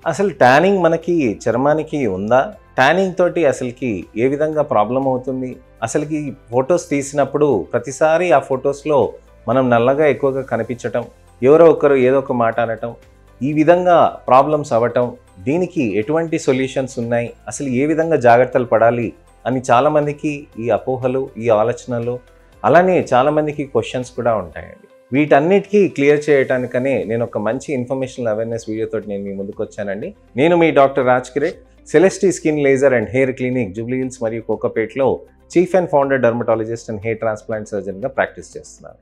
అసలు ట్యానింగ్ మనకి చర్మానికి ఉందా ట్యానింగ్ తోటి అసలుకి ఏ విధంగా ప్రాబ్లం అవుతుంది అసలుకి ఫొటోస్ తీసినప్పుడు ప్రతిసారి ఆ ఫొటోస్లో మనం నల్లగా ఎక్కువగా కనిపించటం ఎవరో ఒకరు ఏదో ఒక మాట అనటం ఈ విధంగా ప్రాబ్లమ్స్ అవ్వటం దీనికి ఎటువంటి సొల్యూషన్స్ ఉన్నాయి అసలు ఏ విధంగా జాగ్రత్తలు పడాలి అని చాలామందికి ఈ అపోహలు ఈ ఆలోచనలు అలానే చాలామందికి క్వశ్చన్స్ కూడా ఉంటాయండి వీటన్నిటికీ క్లియర్ చేయడానికనే నేను ఒక మంచి ఇన్ఫర్మేషనల్ అవేర్నెస్ వీడియోతో నేను మీ ముందుకు వచ్చానండి నేను మీ డాక్టర్ రాజ్ కిరెట్ సెలెస్టీ skin laser and hair clinic Jubilee Hills మరియు కోకపేట్లో chief and founder dermatologist and hair transplant సర్జన్గా ప్రాక్టీస్ చేస్తున్నాను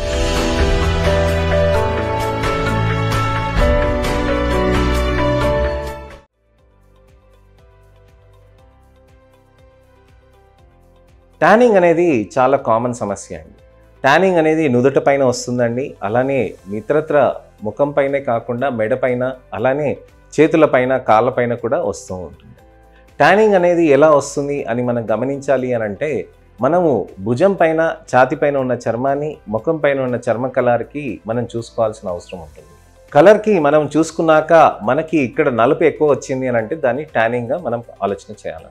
ట్యానింగ్ అనేది చాలా కామన్ సమస్య అండి ట్యానింగ్ అనేది నుదుట పైన వస్తుందండి అలానే ఇతరత్ర ముఖం పైనే కాకుండా మెడ పైన అలానే చేతుల పైన కాళ్ళ పైన కూడా వస్తూ ఉంటుంది ట్యానింగ్ అనేది ఎలా వస్తుంది అని మనం గమనించాలి అని అంటే మనము భుజం పైన ఛాతి పైన ఉన్న చర్మాన్ని ముఖం పైన ఉన్న చర్మ కలర్కి మనం చూసుకోవాల్సిన అవసరం ఉంటుంది కలర్కి మనం చూసుకున్నాక మనకి ఇక్కడ నలుపు ఎక్కువ వచ్చింది అని అంటే దాన్ని ట్యానింగ్గా మనం ఆలోచన చేయాలి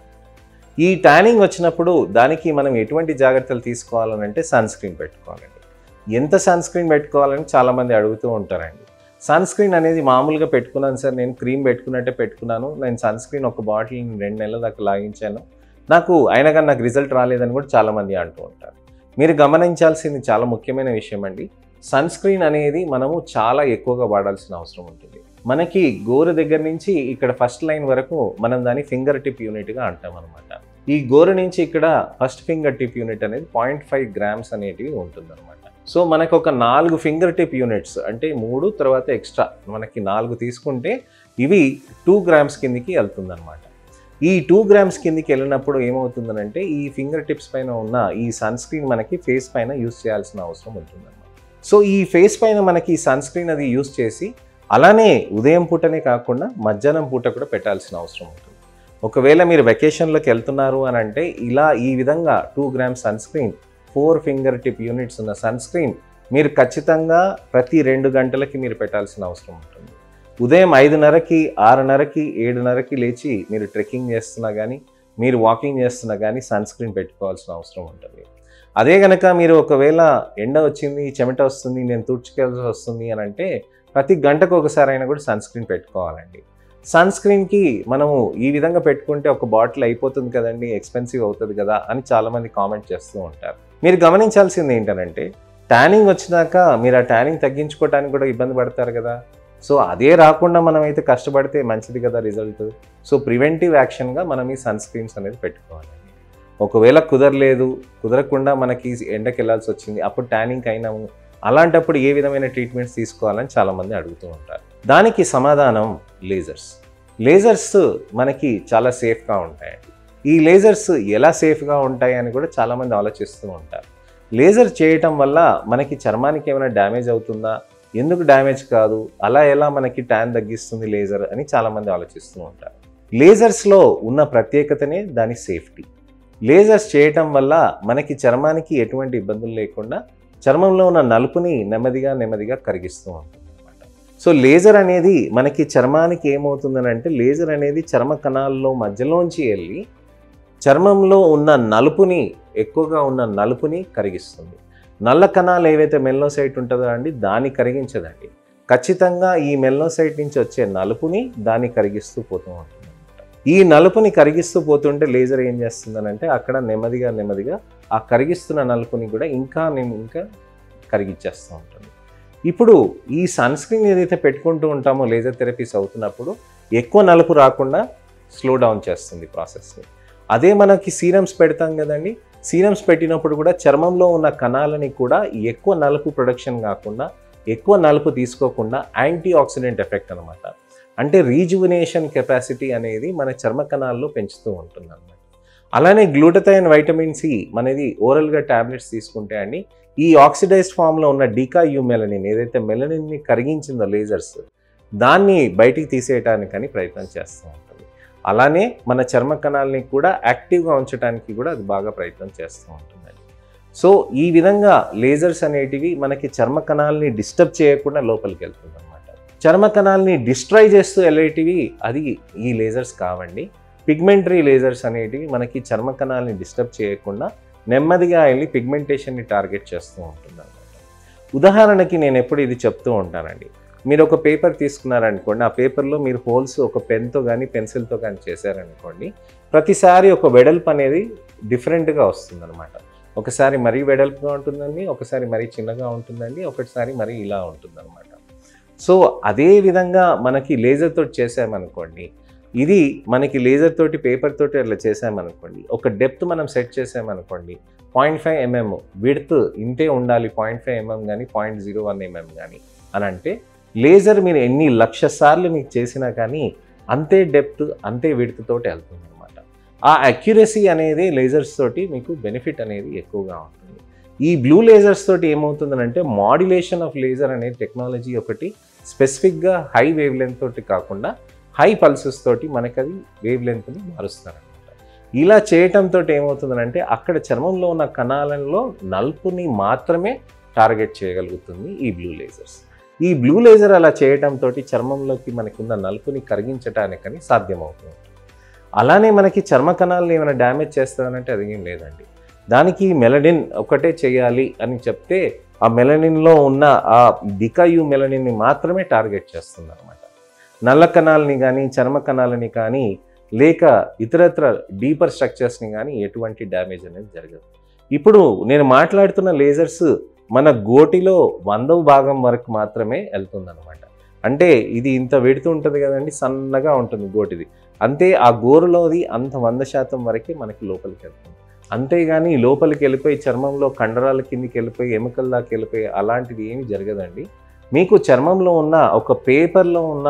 ఈ ట్యానింగ్ వచ్చినప్పుడు దానికి మనం ఎటువంటి జాగ్రత్తలు తీసుకోవాలనంటే సన్ స్క్రీన్ పెట్టుకోవాలండి ఎంత సన్ స్క్రీన్ పెట్టుకోవాలని చాలామంది అడుగుతూ ఉంటారండి సన్ స్క్రీన్ అనేది మామూలుగా పెట్టుకున్నాను సార్ నేను క్రీమ్ పెట్టుకున్నట్టే పెట్టుకున్నాను నేను సన్ స్క్రీన్ ఒక బాటిల్ రెండు నెలల దాకా లాగించాను నాకు అయినా కానీ నాకు రిజల్ట్ రాలేదని కూడా చాలామంది అంటూ ఉంటారు మీరు గమనించాల్సింది చాలా ముఖ్యమైన విషయం అండి సన్ స్క్రీన్ అనేది మనము చాలా ఎక్కువగా వాడాల్సిన అవసరం ఉంటుంది మనకి గోరు దగ్గర నుంచి ఇక్కడ ఫస్ట్ లైన్ వరకు మనం దాన్ని ఫింగర్ టిప్ యూనిట్గా అంటాం అనమాట ఈ గోరు నుంచి ఇక్కడ ఫస్ట్ ఫింగర్ టిప్ యూనిట్ అనేది పాయింట్ ఫైవ్ గ్రామ్స్ అనేటివి ఉంటుందన్నమాట సో మనకు ఒక నాలుగు ఫింగర్ టిప్ యూనిట్స్ అంటే మూడు తర్వాత ఎక్స్ట్రా మనకి నాలుగు తీసుకుంటే ఇవి టూ గ్రామ్స్ కిందికి వెళ్తుందన్నమాట ఈ టూ గ్రామ్స్ కిందికి వెళ్ళినప్పుడు ఏమవుతుందనంటే ఈ ఫింగర్ టిప్స్ పైన ఉన్న ఈ సన్ స్క్రీన్ మనకి ఫేస్ పైన యూస్ చేయాల్సిన అవసరం ఉంటుందన్నమాట సో ఈ ఫేస్ పైన మనకి సన్ స్క్రీన్ అది యూస్ చేసి అలానే ఉదయం పూటనే కాకుండా మధ్యాహ్నం పూట కూడా పెట్టాల్సిన అవసరం ఉంటుంది ఒకవేళ మీరు వెకేషన్లోకి వెళ్తున్నారు అని అంటే ఇలా ఈ విధంగా two grams sun screen four finger tip units ఉన్న సన్ స్క్రీన్ మీరు ఖచ్చితంగా ప్రతి రెండు గంటలకి మీరు పెట్టాల్సిన అవసరం ఉంటుంది ఉదయం ఐదున్నరకి ఆరున్నరకి ఏడున్నరకి లేచి మీరు ట్రెక్కింగ్ చేస్తున్నా కానీ మీరు వాకింగ్ చేస్తున్నా కానీ సన్ స్క్రీన్ పెట్టుకోవాల్సిన అవసరం ఉంటుంది అదే కనుక మీరు ఒకవేళ ఎండ వచ్చింది చెమట వస్తుంది నేను తుడుచుకెళ్ళాల్సి వస్తుంది అని అంటే ప్రతి గంటకు ఒకసారి అయినా కూడా సన్ స్క్రీన్ పెట్టుకోవాలండి సన్ స్క్రీన్కి మనము ఈ విధంగా పెట్టుకుంటే ఒక బాటిల్ అయిపోతుంది కదండి ఎక్స్పెన్సివ్ అవుతుంది కదా అని చాలామంది కామెంట్ చేస్తూ ఉంటారు మీరు గమనించాల్సింది ఏంటంటే ట్యానింగ్ వచ్చినాక మీరు ఆ ట్యానింగ్ తగ్గించుకోవడానికి కూడా ఇబ్బంది పడతారు కదా సో అదే రాకుండా మనం అయితే కష్టపడితే మంచిది కదా రిజల్ట్ సో ప్రివెంటివ్ యాక్షన్గా మనం ఈ సన్ స్క్రీన్స్ అనేది పెట్టుకోవాలండి ఒకవేళ కుదరలేదు కుదరకుండా మనకి ఎండకి వెళ్ళాల్సి వచ్చింది అప్పుడు ట్యానింగ్ అయినాము అలాంటప్పుడు ఏ విధమైన ట్రీట్మెంట్స్ తీసుకోవాలని చాలామంది అడుగుతూ ఉంటారు దానికి సమాధానం లేజర్స్ లేజర్స్ మనకి చాలా సేఫ్గా ఉంటాయండి ఈ లేజర్స్ ఎలా సేఫ్గా ఉంటాయి అని కూడా చాలామంది ఆలోచిస్తూ ఉంటారు లేజర్ చేయటం వల్ల మనకి చర్మానికి ఏమైనా డ్యామేజ్ అవుతుందా ఎందుకు డ్యామేజ్ కాదు అలా ఎలా మనకి ట్యాన్ తగ్గిస్తుంది లేజర్ అని చాలామంది ఆలోచిస్తూ ఉంటారు లేజర్స్లో ఉన్న ప్రత్యేకతనే దాని సేఫ్టీ లేజర్స్ చేయటం వల్ల మనకి చర్మానికి ఎటువంటి ఇబ్బందులు లేకుండా చర్మంలో ఉన్న నలుపుని నెమ్మదిగా నెమ్మదిగా కరిగిస్తూ ఉంటుంది అనమాట సో లేజర్ అనేది మనకి చర్మానికి ఏమవుతుందని అంటే లేజర్ అనేది చర్మ కణాల్లో మధ్యలోంచి వెళ్ళి చర్మంలో ఉన్న నలుపుని ఎక్కువగా ఉన్న నలుపుని కరిగిస్తుంది నల్ల కణాలు ఏవైతే మెల్నోసైట్ ఉంటుందో అండి దాన్ని కరిగించదండి ఖచ్చితంగా ఈ మెల్నోసైట్ నుంచి వచ్చే నలుపుని దాన్ని కరిగిస్తూ పోతూ ఉంటుంది ఈ నలుపుని కరిగిస్తూ పోతుంటే లేజర్ ఏం చేస్తుందనంటే అక్కడ నెమ్మదిగా నెమ్మదిగా ఆ కరిగిస్తున్న నలుపుని కూడా ఇంకా నేను ఇంకా కరిగిచ్చేస్తూ ఉంటుంది ఇప్పుడు ఈ సన్ స్క్రీన్ ఏదైతే పెట్టుకుంటూ ఉంటామో లేజర్ థెరపీస్ అవుతున్నప్పుడు ఎక్కువ నలుపు రాకుండా స్లో డౌన్ చేస్తుంది ప్రాసెస్ని అదే మనకి సీరమ్స్ పెడతాం కదండి సీరమ్స్ పెట్టినప్పుడు కూడా చర్మంలో ఉన్న కణాలని కూడా ఎక్కువ నలుపు ప్రొడక్షన్ కాకుండా ఎక్కువ నలుపు తీసుకోకుండా యాంటీ ఆక్సిడెంట్ ఎఫెక్ట్ అనమాట అంటే రీజువినేషన్ కెపాసిటీ అనేది మన చర్మ కణాల్లో పెంచుతూ ఉంటుంది అనమాట అలానే గ్లూటథైన్ వైటమిన్ సి మనది ఓరల్గా ట్యాబ్లెట్స్ తీసుకుంటే అండి ఈ ఆక్సిడైజ్డ్ ఫామ్లో ఉన్న డీకా యూ మెలనిన్ ఏదైతే మెలనిన్ని కరిగించిందో లేజర్స్ దాన్ని బయటికి తీసేయటానికని ప్రయత్నం చేస్తూ ఉంటుంది అలానే మన చర్మ కణాలని కూడా యాక్టివ్గా ఉంచడానికి కూడా అది బాగా ప్రయత్నం చేస్తూ ఉంటుంది సో ఈ విధంగా లేజర్స్ అనేటివి మనకి చర్మ కణాలని డిస్టర్బ్ చేయకుండా లోపలికి వెళ్తుంది అనమాట చర్మ కణాలని డిస్ట్రాయ్ చేస్తూ వెళ్ళేటివి అది ఈ లేజర్స్ కావండి పిగ్మెంటరీ లేజర్స్ అనేటివి మనకి చర్మ కణాలని డిస్టర్బ్ చేయకుండా నెమ్మదిగా వెళ్ళి పిగ్మెంటేషన్ని టార్గెట్ చేస్తూ ఉంటుంది అనమాట ఉదాహరణకి నేను ఎప్పుడు ఇది చెప్తూ ఉంటానండి మీరు ఒక పేపర్ తీసుకున్నారనుకోండి ఆ పేపర్లో మీరు హోల్స్ ఒక పెన్తో కానీ పెన్సిల్తో కానీ చేశారనుకోండి ప్రతిసారి ఒక వెడల్పు అనేది డిఫరెంట్గా వస్తుందన్నమాట ఒకసారి మరీ వెడల్పుగా ఉంటుందండి ఒకసారి మరీ చిన్నగా ఉంటుందండి ఒకసారి మరీ ఇలా ఉంటుందన్నమాట సో అదే విధంగా మనకి లేజర్ తోటి చేసామనుకోండి ఇది మనకి లేజర్ తోటి పేపర్ తోటి అట్లా చేసామనుకోండి ఒక డెప్త్ మనం సెట్ చేసామనుకోండి పాయింట్ ఫైవ్ ఎంఎం విడ్త్ ఇంతే ఉండాలి పాయింట్ ఫైవ్ ఎంఎం కానీ పాయింట్ జీరో వన్ ఎంఎం కానీ అని అంటే లేజర్ మీరు ఎన్ని లక్ష సార్లు మీకు చేసినా కానీ అంతే డెప్త్ అంతే విడ్త్ తోటి వెళ్తుంది అనమాట ఆ అక్యురసీ అనేది లేజర్స్ తోటి మీకు బెనిఫిట్ అనేది ఎక్కువగా ఉంటుంది ఈ బ్లూ లేజర్స్ తోటి ఏమవుతుందనంటే మాడ్యులేషన్ ఆఫ్ లేజర్ అనే టెక్నాలజీ ఒకటి స్పెసిఫిక్గా హై వేవ్ లెంత్ తోటి కాకుండా హై పల్సెస్ తోటి మనకి అది వేవ్ లెంత్ని మారుస్తారనమాట ఇలా చేయటంతో ఏమవుతుందంటే అక్కడ చర్మంలో ఉన్న కణాలలో నలుపుని మాత్రమే టార్గెట్ చేయగలుగుతుంది ఈ బ్లూ లేజర్స్ ఈ బ్లూ లేజర్ అలా చేయటంతో చర్మంలోకి మనకున్న నలుపుని కరిగించటానికని సాధ్యమవుతుంది అలానే మనకి చర్మ కణాలను ఏమైనా డ్యామేజ్ చేస్తుందంటే అది ఏం లేదండి దానికి మెలనిన్ ఒకటే చేయాలి అని చెప్తే ఆ మెలనిన్లో ఉన్న ఆ డికాయు మెలనిన్ని మాత్రమే టార్గెట్ చేస్తుంది అనమాట నల్ల కణాలని కానీ చర్మ కణాలని కానీ లేక ఇతరత్ర డీపర్ స్ట్రక్చర్స్ని కానీ ఎటువంటి డ్యామేజ్ అనేది జరగదు ఇప్పుడు నేను మాట్లాడుతున్న లేజర్స్ మన గోటిలో వందవ భాగం వరకు మాత్రమే వెళ్తుందన్నమాట అంటే ఇది ఇంత వెడుతూ ఉంటుంది కదండి సన్నగా ఉంటుంది గోటిది అంతే ఆ గోరులోది అంత వంద శాతం వరకే మనకి లోపలికి వెళ్తుంది అంతేగాని లోపలికి వెళ్ళిపోయి చర్మంలో కండరాల కిందికి వెళ్ళిపోయి ఎముకల దాకా వెళ్ళిపోయి అలాంటిది ఏమి జరగదండి మీకు చర్మంలో ఉన్న ఒక పేపర్లో ఉన్న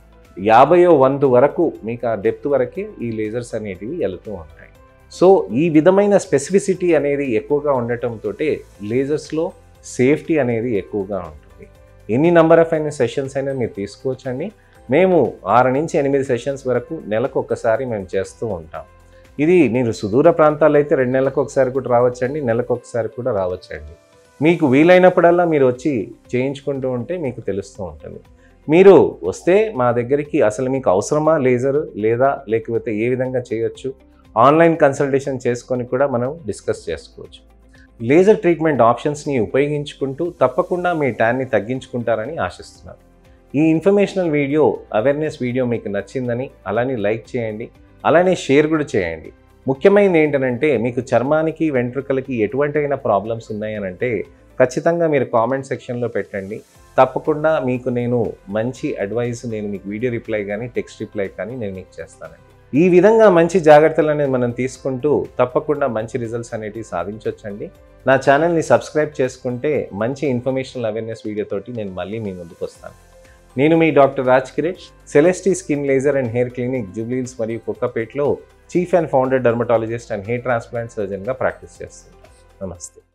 యాభయో వంతు వరకు మీకు ఆ డెప్త్ వరకే ఈ లేజర్స్ అనేటివి వెళుతూ ఉంటాయి సో ఈ విధమైన స్పెసిఫిసిటీ అనేది ఎక్కువగా ఉండటంతో లేజర్స్లో సేఫ్టీ అనేది ఎక్కువగా ఉంటుంది ఎన్ని నెంబర్ ఆఫ్ అయిన సెషన్స్ అయినా మీరు తీసుకోవచ్చండి మేము ఆరు నుంచి ఎనిమిది సెషన్స్ వరకు నెలకు ఒక్కసారి మేము చేస్తూ ఉంటాం ఇది మీరు సుదూర ప్రాంతాల్లో అయితే రెండు నెలలకు ఒకసారి కూడా రావచ్చండి నెలకు ఒకసారి కూడా రావచ్చండి మీకు వీలైనప్పుడల్లా మీరు వచ్చి చేయించుకుంటూ ఉంటే మీకు తెలుస్తూ ఉంటుంది మీరు వస్తే మా దగ్గరికి అసలు మీకు అవసరమా లేజర్ లేదా లేకపోతే ఏ విధంగా చేయొచ్చు ఆన్లైన్ కన్సల్టేషన్ చేసుకొని కూడా మనం డిస్కస్ చేసుకోవచ్చు లేజర్ ట్రీట్మెంట్ ఆప్షన్స్ని ఉపయోగించుకుంటూ తప్పకుండా మీ ట్యాన్ని తగ్గించుకుంటారని ఆశిస్తున్నాను ఈ ఇన్ఫర్మేషనల్ వీడియో అవేర్నెస్ వీడియో మీకు నచ్చిందని అలానే లైక్ చేయండి అలానే షేర్ కూడా చేయండి ముఖ్యమైనది ఏంటంటే మీకు చర్మానికి వెంట్రుకలకి ఎటువంటి అయినా ప్రాబ్లమ్స్ ఉన్నాయనంటే ఖచ్చితంగా మీరు కామెంట్ సెక్షన్లో పెట్టండి తప్పకుండా మీకు నేను మంచి అడ్వైస్ నేను మీకు వీడియో రిప్లై కానీ టెక్స్ట్ రిప్లై కానీ నేను మీకు చేస్తానండి ఈ విధంగా మంచి జాగ్రత్తలు అనేది మనం తీసుకుంటూ తప్పకుండా మంచి రిజల్ట్స్ అనేటివి సాధించవచ్చండి నా ఛానల్ని సబ్స్క్రైబ్ చేసుకుంటే మంచి ఇన్ఫర్మేషనల్ అవేర్నెస్ వీడియోతోటి నేను మళ్ళీ మీ ముందుకు వస్తాను నేను మీ doctor Raj Kiresh Celestee skin laser and hair clinic Jubilee Hills మరియు కుక్కపేట్లో chief and founder dermatologist and hair transplant సర్జన్గా ప్రాక్టీస్ చేస్తుంటాను నమస్తే